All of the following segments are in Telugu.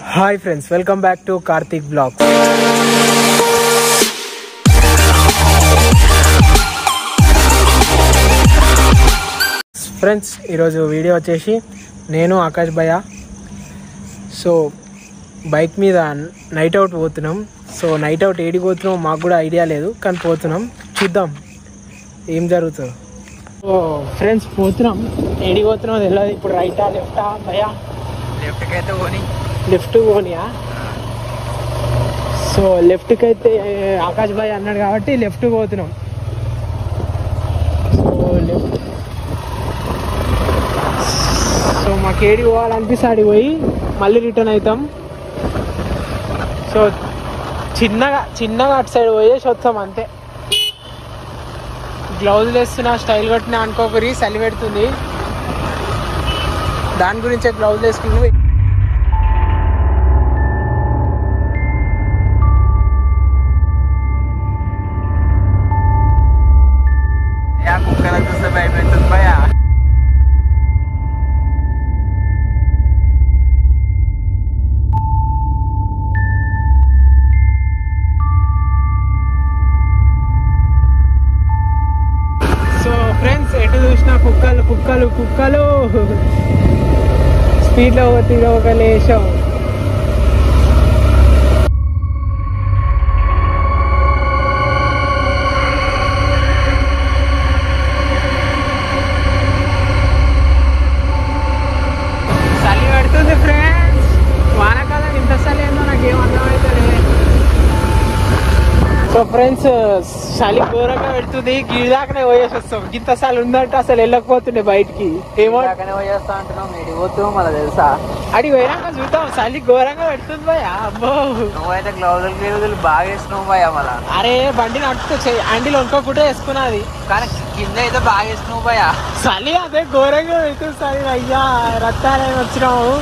Hi friends welcome back to Karthik blog friends ఈరోజు వీడియో వచ్చేసి నేను ఆకాష్ భయ్య సో బైక్ మీద నైట్ అవుట్ పోతున్నాం సో నైట్ అవుట్ ఏడికి పోతున్నాం మాకు కూడా ఐడియా లేదు కానీ పోతున్నాం చూద్దాం ఏం జరుగుతుందో సో ఫ్రెండ్స్ పోతున్నాం ఏడికి పోతున్నాం తెలియదు ఇప్పుడు రైటా లెఫ్టా భయ్యా లెఫ్ట్కి అయితే పోనీ లెఫ్ట్ పోనీయా సో లెఫ్ట్కి అయితే ఆకాష్ భాయ్ అన్నాడు కాబట్టి లెఫ్ట్ పోతున్నాం సో లెఫ్ట్ సో మాకు ఏడి పోవాలనిపిస్తే ఆడికి పోయి మళ్ళీ రిటర్న్ అవుతాం సో చిన్నగా చిన్నగా అటు సైడ్ పోయేసి వస్తాం అంతే గ్లౌజులు వేస్తున్నా స్టైల్ కొట్టినా అనుకోకరి చలి పెడుతుంది దాని గురించే గ్లౌజులు వేసుకుని యా కుక్కల చూస్తే భయపెడుతుంది భయ సో ఫ్రెండ్స్ ఎటు చూసినా కుక్కలు కుక్కలు కుక్కలు స్పీడ్లో పోతే ఒక లేచాం చలి పెడుతుంది ఫ్రెండ్స్ వానాకాలం ఇంత చలి ఏందో నాకేం అర్థమవుతుంది సో ఫ్రెండ్స్ చలి ఘోరంగా పెడుతుంది గిరిదాకనే పోయేసి వస్తాం ఇంత చలి ఉందంటే అసలు వెళ్ళకపోతుండే బయటికి ఏమో అక్కడనే పోయేస్తా అంటున్నావు మీరు పోతూ మళ్ళీ తెలుసా అడిగి పోయినాక చూద్దాం చలి ఘోరంగా పెడుతుంది భయ అబ్బో నువ్వైతే గ్లౌజులు గ్లౌజులు బాగా వేసినావు భయ మళ్ళా అరే బండి నడుపుతూ అండిలో ఇంకో ఫుటో వేసుకున్నది కానీ కింద అయితే బాగా వేసినావు భయ చలి అదే ఘోరంగా పెడుతుంది చలి అయ్యా రత్తాలని వచ్చినాము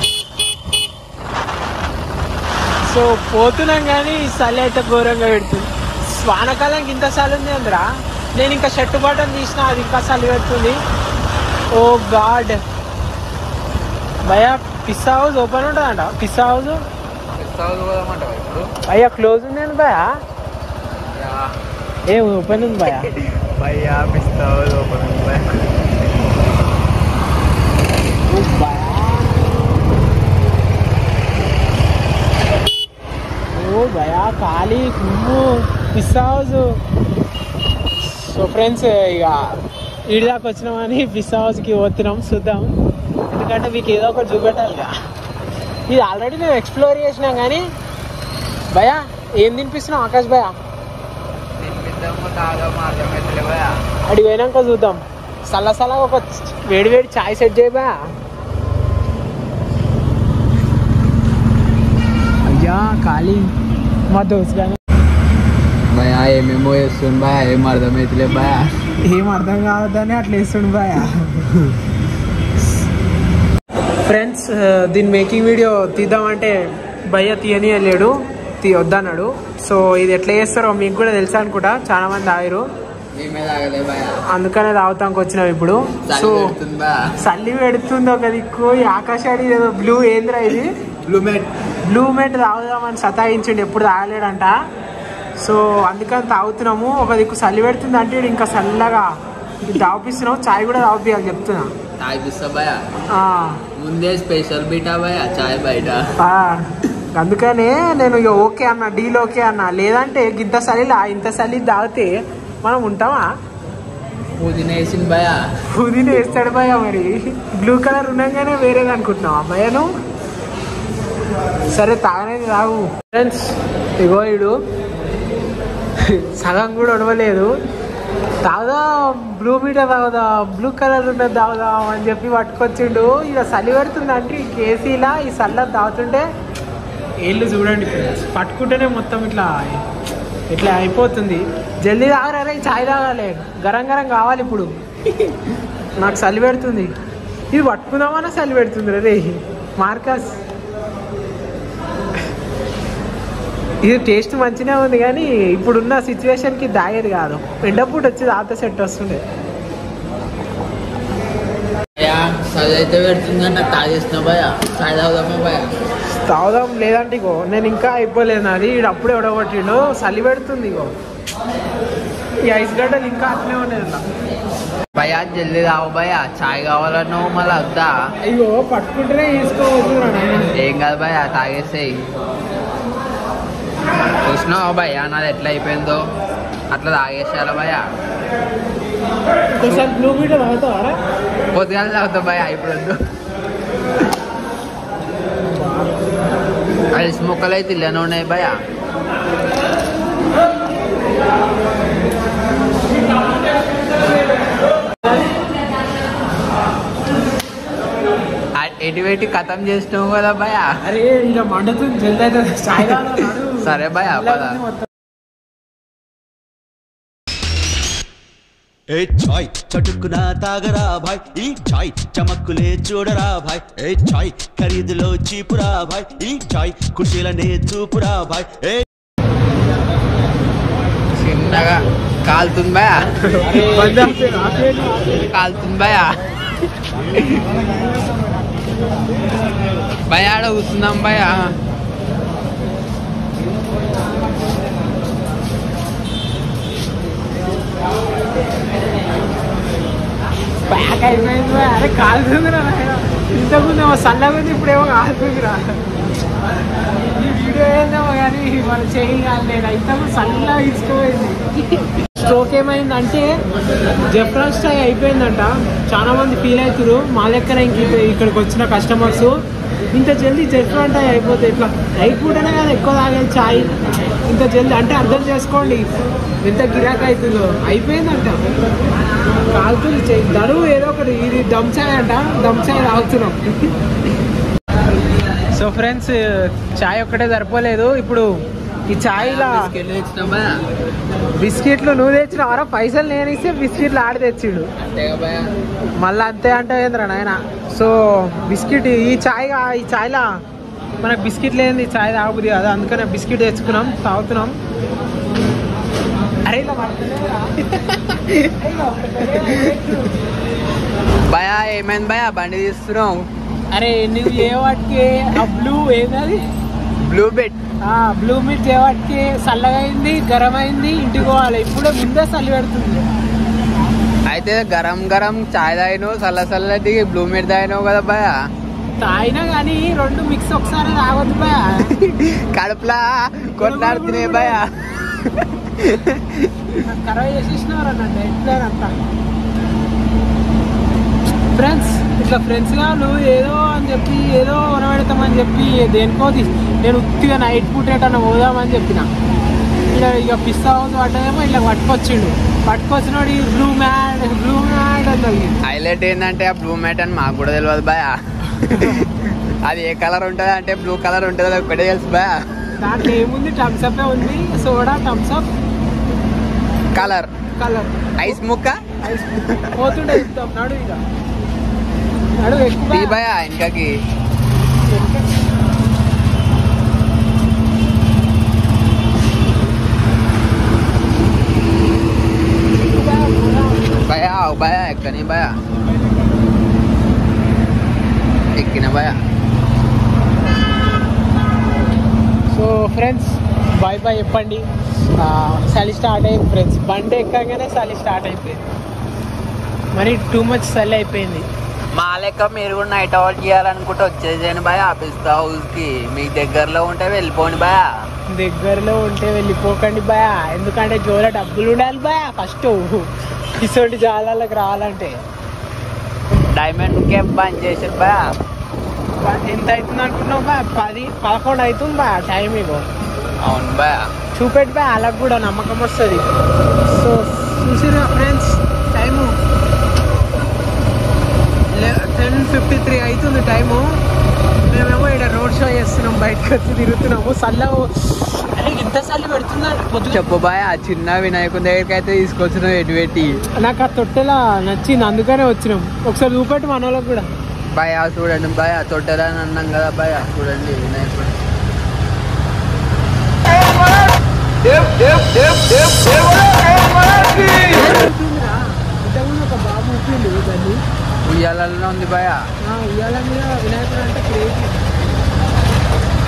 సో పోతున్నాం కానీ ఈ చలి అయితే ఘోరంగా పెడుతుంది వానకాలం ఇంత చలి ఉంది అందరా నేను ఇంకా షర్ట్ బటన్ తీసిన అది ఇంకా చలి పెడుతుంది ఓ గాడ్ భయ పిస్సా హౌస్ ఓపెన్ ఉంటుందంట పిస్సా హౌస్ ఇస్తావు పోదామంటావా ఇప్పుడు అయ్యా క్లోజ్ ఉంది భయ యా. ఏ ఓపెన్ ఉంది భయ భయ్యా పిస్తావు లోపల ఉంది భయ. ఓ భయా ఖాళీ కుమ్ము పిస్సా హౌస్ సో ఫ్రెండ్స్ ఇక ఈడి దాకా వచ్చినామని పిస్సా హౌస్కి పోతున్నాం చూద్దాం ఎందుకంటే మీకు ఏదో ఒకటి చూపెట్టాలిగా ఇది ఆల్రెడీ మేము ఎక్స్ప్లోర్ చేసినాం కానీ భయా ఏం తినిపిస్తున్నాం ఆకాష్ భయ తినిపిద్దాము తాగాము అర్థమైతలే భయ అడిగి పోయినాక చూద్దాం సల్ల సల్లగా ఒక వేడి వేడి చాయ్ సెట్ చేయ భయ అయ్యా ఖాళీ మా దోస్త్ కానీ భయ ఏమేమో వేస్తుంది భయ ఏం అర్థమైతలే భయ ఏం అర్థం కావద్దని అట్లా వేస్తుండు బాయ ఫ్రెండ్స్ దీని మేకింగ్ వీడియో తీద్దామంటే భయ్య తీయని వెళ్ళాడు తీ వద్దన్నాడు సో ఇది ఎట్లా చేస్తారో మీకు కూడా తెలుసా అనుకుంటా చాలా మంది ఆగిరు మేమే తాగలే భయ అందుకనే తాగుతానికి వచ్చినాం ఇప్పుడు సో పెడుతుంది భయ చల్లి పెడుతుంది ఒక దిక్కు ఈ ఆకాశాడి ఏదో బ్లూ ఏంద్రా ఇది బ్లూమెట్ బ్లూ మెట్ తాగుదామని సతాయించండి ఎప్పుడు తాగలేడంట సో అందుకని తాగుతున్నాము ఒక దిక్కు చల్లి పెడుతుంది అంటే ఈడు ఇంకా చల్లగా ఇది తాగిపిస్తున్నావు చాయ్ కూడా తాగిపియాలి చెప్తున్నా తాగిపిస్తా భయ ఆ, ముందే స్పెషల్ బీటా భయ చాయ్ బయట ఆ, అందుకనే నేను ఇక ఓకే అన్న డీల్ ఓకే అన్న లేదంటే ఇంత చలిలా ఇంత చలి తాగితే మనం ఉంటామా పుదీనా వేసింది భయ పుదీనా వేస్తాడు భయ మరి బ్లూ కలర్ ఉండగానే వేరేది అనుకుంటున్నావా భయను సరే తాగనేది తాగు ఫ్రెండ్స్ ఇగో ఇడు సగం కూడా ఉడవలేదు తాగుదా బ్లూ మీటర్ తాగుదా బ్లూ కలర్ ఉన్నది తాగుదాం అని చెప్పి పట్టుకొచ్చిండు ఇక చలి పెడుతుంది అంటే ఈ కేసీలా ఈ చల్ల తాగుతుంటే ఏళ్ళు చూడండి ఫ్రెండ్స్ పట్టుకుంటేనే మొత్తం ఇట్లా ఇట్లా అయిపోతుంది జల్దీ తాగరా ఈ చాయ్ తాగాలి గరం గరం కావాలి ఇప్పుడు నాకు చలి పెడుతుంది ఇది పట్టుకుందామన్నా చలి పెడుతుంది రే మార్కస్ ఇది టేస్ట్ మంచిగా ఉంది కానీ ఇప్పుడున్న సిచ్యువేషన్కి దాగేది కాదు ఎండపూట వచ్చి తాత సెట్ వస్తుండే భయ చలి అయితే పెడుతుంది కానీ నాకు తాగేసిన భయ చాయ్ తాగుదామా భయ తాగుదాం లేదంటే ఇగో నేను ఇంకా అయిపోలేదు నాది ఈడు అప్పుడే ఉడగొట్టిండు చలి పెడుతుంది ఇగో ఈ ఐస్ గడ్డలు ఇంకా అట్లే ఉన్నాయి అట్లా భయా జల్దీ రావు భయా చాయ్ కావాలన్నా మళ్ళీ వద్దా అయ్యో పట్టుకుంటేనే తీసుకోవచ్చు ఏం కాదు భయా తాగేసేయి చూసినావు భయ్యా నాది ఎట్లా అయిపోయిందో అట్లా తాగేసేయాలి భయ్యా ఒకసారి బ్లూ మీటర్ తాగుతావారా పొద్దుగాల తాగుతా భయ్యా ఇప్పుడు వద్దు ఐస్ ముక్కలు అయితే ఇల్లనే ఉన్నాయి భయ్యా ఎటు పెట్టి కథం చేసినావు కదా భయ్యా అరే ఇలా మండుతుంది జల్ది అయితే చాయ్ తాగుదాం, నడు. సరే భయ్యా, ఇలా పద. ఉంది మొత్తం. ఏ చాయ్ చటుక్కున తాగరా భాయ్ ఈ చాయ్ చమక్కులే చూడరా భాయ్ ఏ చాయ్ ఖరీదులో చీపురా భాయ్ ఈ చాయ్ ఖుషీలనే చూపురా భాయ్ ఏ చిన్నగా కాలుతుంది భయ్యా బంద్ ఆపేయండి, ఆపేయండి, ఆపేయండి. కాలుతుంది భయ్యా భయ ఆడ కూర్చుందాం భయ బ్యాక్ అయిపోయింది బా. అరే కాలుతుందిరా నాయన ఇంతకుముందు ఏమో చల్లగా ఉంది ఇప్పుడేమో కాలుతుందిరా ఈ వీడియో ఏందేమో కానీ మన చేయి కాలేదు ఇంతకుముందు చల్లగా ఇసుకుపోయింది స్ట్రోక్ ఏమైందంటే జెఫ్రాన్ స్టాయ్ అయిపోయిందంట చాలా మంది ఫీల్ అవుతారు మా దగ్గర ఇంక ఇక్క- ఇక్కడికి వచ్చిన కస్టమర్స్ ఇంత జల్దీ జెఫ్రాన్ టై అయిపోతే ఇట్లా నైట్ పూటనే కదా ఎక్కువ తాగేది చాయ్ ఇంత జల్దీ అంటే అర్థం చేసుకోండి ఎంత గిరాక్ అవుతుందో అయిపోయిందంట కాలుతుంది చెయ్యి దడువు ఏదో ఒకటి ఇది దమ్ చాయ్ అంట దమ్ చాయ్ తాగుతున్నాం సో ఫ్రెండ్స్ చాయ్ ఒక్కటే సరిపోలేదు ఇప్పుడు ఈ చాయ్లా తెచ్చినాం భయ బిస్కెట్లు నువ్వు తెచ్చినావరా పైసలు నేను ఇస్తే బిస్కెట్లు ఆడి తెచ్చిండు అంతేగా భయ మళ్ళీ అంతే అంటే ఏంద్రా నాయన సో బిస్కెట్ ఈ చాయ్ గా- ఈ చాయ్లా మనకు బిస్కెట్ లేని చాయ్ తాగబుద్ది కదా అందుకనే బిస్కెట్ తెచ్చుకున్నాం తాగుతున్నాం అరే ఇలా పడుతున్నావురా? అయ్యో. భయ ఏమైంది భయ బండి తీస్తున్నావు అరే నువ్వు ఏ వాటికి ఆ బ్లూ ఏంటది బ్లూ బెట్ ఆ బ్లూ మీట్ ఏ వాటికి చల్లగా అయింది గరం అయింది ఇంటికి పోవాలి ఇప్పుడే ముందే చల్లి పెడుతుంది అయితే గరం గరం చాయ్ తాగినావు చల్ల చల్లటి బ్లూ మీట్ తాగినావు కదా భయ తాగినా కానీ రెండు మిక్స్ ఒకసారి తాగొద్దు బా కడుపులా కొట్లాడుతున్నాయి భయ ఖరాబ్ చేసేసినారు అన్నట్టు ఎట్లేనంతా ఫ్రెండ్స్ ఇట్లా ఫ్రెండ్స్గా నువ్వు ఏదో అని చెప్పి ఏదో ఉనబెడతామని చెప్పి దేనికో తీస్- నేను ఉత్తిగా నైట్ పూట ఎటన్నా పోదామని చెప్పిన ఇలా ఇక పిస్తా హౌస్ పడ్డదేమో ఇట్లా పట్టుకొచ్చిండు పట్టుకొచ్చినోడు ఈ బ్లూ మ్యాడ్ బ్లూ మ్యాడ్ అన్నది హైలైట్ ఏంటంటే ఆ బ్లూ మ్యాట్ అని మాకు కూడా తెలియదు భయ అది ఏ కలర్ ఉంటుంది అంటే బ్లూ కలర్ ఉంటుంది అది ఒకటే తెలుసు భయ దాంట్లో ఏముంది థమ్స్అప్ ఉంది soda Thums Up colour colour ice ముక్క ఐస్ పోతుండే ఇద్దాం నడు ఇక నడు తీ ఎక్కువ భయ వెనకకి భయ భయ ఎక్కని భయ ఎక్కిన భయ సో ఫ్రెండ్స్ బాయ్ బాయ్ చెప్పండి ఆ, చలి స్టార్ట్ అయింది ఫ్రెండ్స్ బండి ఎక్కగానే చలి స్టార్ట్ అయిపోయింది మరి టూ మచ్ చలి అయిపోయింది మా లెక్క మీరు కూడా నైట్ అవుట్ చేయాలనుకుంటే వచ్చేసేయండి భయ పిస్తా హౌస్ కి మీకు దగ్గరలో ఉంటే వెళ్ళిపోండి భయ దగ్గరలో ఉంటే వెళ్ళిపోకండి బాయ్ ఎందుకంటే జోలో డబ్బులు ఉండాలి బాయ్ ఫస్ట్ ఇటువంటి జాలాలకు రావాలంటే డైమండ్ కేప్ బంద్ చేసారు భయ ఎంత అవుతుంది అనుకున్నావు బాయ్ పది పదకొండు అవుతుంది బాయ్ టైం ఇగో అవును భయ చూపెట్టి బాయ్ వాళ్ళకి కూడా నమ్మకం వస్తుంది సో చూసిరా friends time ten fifty three అవుతుంది టైము మేమేమో ఇక్కడ రోడ్ షో చేస్తున్నాం బయటకు వచ్చి తిరుగుతున్నాము చల్ల అరే ఇంత చల్లి పెడుతుందా పొద్దున చెప్పు భయ ఆ చిన్న వినాయకుని దగ్గరికి అయితే తీసుకొచ్చినావు ఎటు పెట్టి నాకు ఆ తొట్టెలా నచ్చింది అందుకనే వచ్చినాం ఒకసారి చూపెట్టి మన వాళ్ళకి కూడా భయ చూడండి భయ తొట్టెలని అన్నాం కదా భయ చూడండి వినాయకుడు ఇంతకుముందు ఒక బాబు ఊపిండు దాన్ని ఉయ్యాలలో ఉంది భయ ఆ, ఉయ్యాల మీద వినాయకుడు అంటే క్రేజీ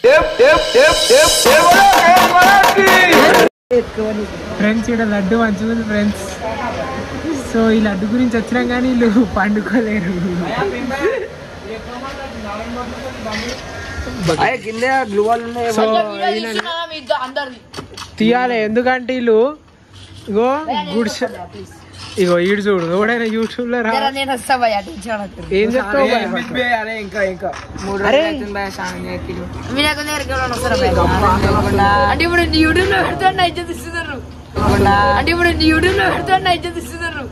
ఫ్రెండ్స్ ఇక్కడ లడ్డు మంచిగా ఉంది ఫ్రెండ్స్ సో ఈ లడ్డు గురించి వచ్చినాం కానీ వీళ్ళు పండుకోలేరు సో తీయాలి ఎందుకంటే వీళ్ళు ఇగో గుడ్స్ ఇగో ఈడు చూడు ఎవడైనా యూట్యూబ్ లో రా నేను వస్తా భయ టెన్షన్ పడకు. ఏం చెప్తావు భయ? అరే వినాయకుని దగ్గరికి ఎవరైనా వస్తారా భయ? అంటే ఇప్పుడు యూట్యూబ్ లో పెడతాను నా ఇజ్జత్ ఇస్తున్నారు అంటే ఇప్పుడు యూట్యూబ్ లో పెడతాను నా ఇజ్జత్ ఇస్తున్నారు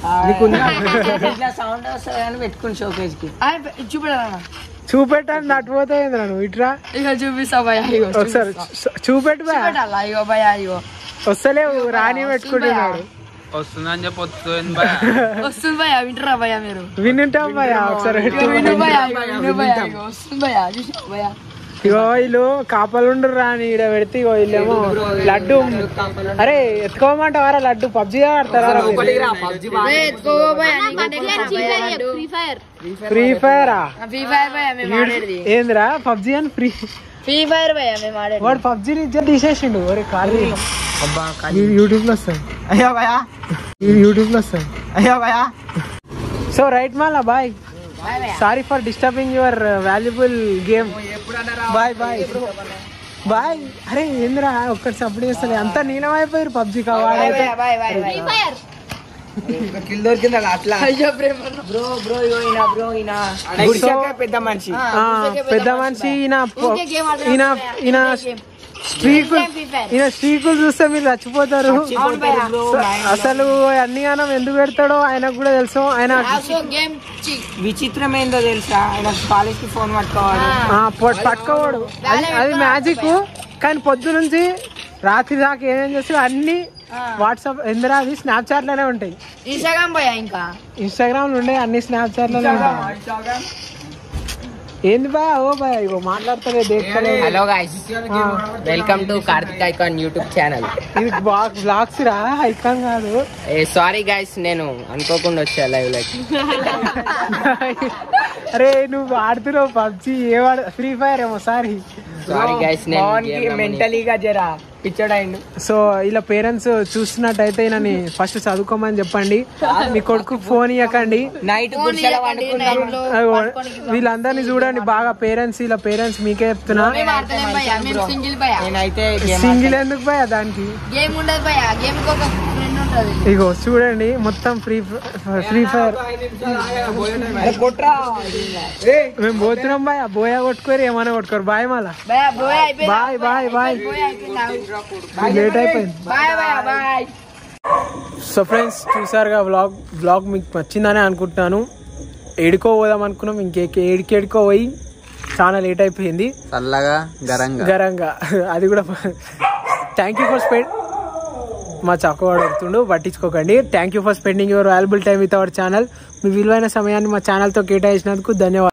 సౌండ్ వస్తుంది పెట్టుకుని షోకేజ్ కి ఆయన చూపెడాలన్నా చూపెట్టాను నటుపోతావు నువ్వు ఇట్రా ఇక చూపిస్తా భయ ఇగో ఒకసారి చూ- చూపెట్టు భయ చూపెట్టాలా ఇగో భయ ఇగో వస్తలేవు రాని పెట్టుకుంటున్నాడు వస్తుందని చెప్పి వస్తుంది భయ వస్తుంది భయ వింటారా భయ మీరు వినుంటాం భయ ఒకసారి పెట్టు. ఇగో విను భయ ఇగో విను భయ ఇగో వస్తుంది భయ చూసావా భయ ఇగో వీళ్ళు కాపలుండు రాని ఈడ పెడితే ఇగో వీళ్ళేమో లడ్డు అరే ఎత్తుకోమంటావారా లడ్డు పబ్జి ఆడతారా ఏ, ఎత్తుకో భయ నీకంటే ఎక్కువ భయ లడ్డు. ఫ్రీ ఫైరా ఫ్రీ ఫైర్ భయ మేము ఆడేది ఏందిరా పబ్జి అని ఫ్రీ ఫ్రీ ఫైర్ భయ మేము ఆడేది వాడు పబ్జి నిజం తీసేసిండు ఒరే ఖాళీ యూట్యూబ్ లో వస్తాయి అయ్యో భయా యూట్యూబ్ లో వస్తాయి అయ్యో భయా సో రైట్ మాలా బాయ్ sorry for disturbing your valuable game బాయ్ బాయ్ బాయ్ అరే ఏందిరా ఒక్కటి సపోర్ట్ చేస్తలే అంతా నీలమైపోయారు పబ్జి కావాడైతే బాయ్ బాయ్ బాయ్ కిల్ దొరికిందా అట్లా అయ్యో ప్రేమ బ్రో బ్రో ఇగో ఈయన బ్రో ఈయన గుడిసాక పెద్ద మనిషి ఆ, పెద్ద మనిషి ఈయన పొ- ఊరికే game ఆడుతున్నాడు ఈయన భయ్యా. ఈయన ఊరికే game. స్ట్రీకులు Free Fire. ఈయన స్ట్రీకులు చూస్తే మీరు చచ్చిపోతారు అవును భయ్యా. అస- అసలు అన్ని గానం ఎందుకు పెడతాడో ఆయనకు కూడా తెలుసు ఆయన ఆల్సో గేమ్ చి విచిత్రం ఏందో తెలుసా ఆయన కాలేజ్ కి ఫోన్ పట్టుకోవాలి ఆ, పొ- పట్టుకోవాడు అది అది మ్యాజిక్ కానీ పొద్దు నుంచి రాత్రి దాకా ఏమేం చేస్తాడు అన్ని వాట్సాప్ ఎందురా అది స్నాప్చాట్ లోనే ఉంటాయి ఇన్స్టాగ్రామ్ భయ ఇంకా ఇన్స్టాగ్రామ్ లో ఉండే అన్ని స్నాప్చాట్ లోనే ఉంటాయి ఏంది బా ఓ బా ఇగో మాట్లాడతారే దేఖలే hello guys welcome to Karthik icon YouTube channel ఇది బ్లాగ్స్ రా ఐకాన్ కాదు సారీ గాయ్స్ నేను అనుకోకుండా వచ్చా లైవ్ లోకి అరే నువ్వు ఆడుతున్నావు పబ్జి ఏ వాడు ఫ్రీ ఫైర్ ఏమో సారీ సారీ గాయ్స్ నేను మెంటలీగా జరా పిచ్చడైండు సో ఇలా పేరెంట్స్ చూస్తున్నట్టయితే ఈయనని ఫస్ట్ చదువుకోమని చెప్పండి మీ కొడుకు ఫోన్ ఇవ్వకండి నైట్ ఫోన్ ఇవ్వకండి, night లో అగో, పడుకోనికి ఫోన్ వీళ్ళందరినీ చూడండి బాగా పేరెంట్స్ ఇలా పేరెంట్స్ మీకే చెప్తున్నా మేము ఆడతలేం భయ మేము సింగిల్ భయ నేనైతే సింగిల్ ఎందుకు భయ దానికి గేమ్ ఉండదు భయ గేమ్ కి ఒక ఫ్రెండ్ ఉంటది ఇగో చూడండి మొత్తం ఫ్రీ ఫ్రీ ఫైర్ మేము పోతున్నాం బాయ్ బోయా కొట్టుకోరు ఏమైనా కొట్టుకోరు బాయ్ మళ్ళా భయ బోయ్ అయిపోయింది బాయ్ బాయ్ బాయ్ బోయ్ అయిపోయింది లేట్ అయిపోయింది bye bye bye so friends చూసారుగా వ్లాగ్ వ్లాగ్ మీకు నచ్చిందని అనుకుంటున్నాను ఏడుకో పోదాం అనుకున్నాం ఇంకే ఏడికి ఏడుకో పోయి చాలా లేట్ అయిపోయింది చల్లగా గరంగా గరంగా అది కూడా థ్యాంక్ యూ ఫర్ స్పెండ్ మా చక్కవాడు అవుతుండు పట్టించుకోకండి thank you for spending your valuable time with our channel మీ విలువైన సమయాన్ని మా ఛానల్తో కేటాయించినందుకు ధన్యవాదాలు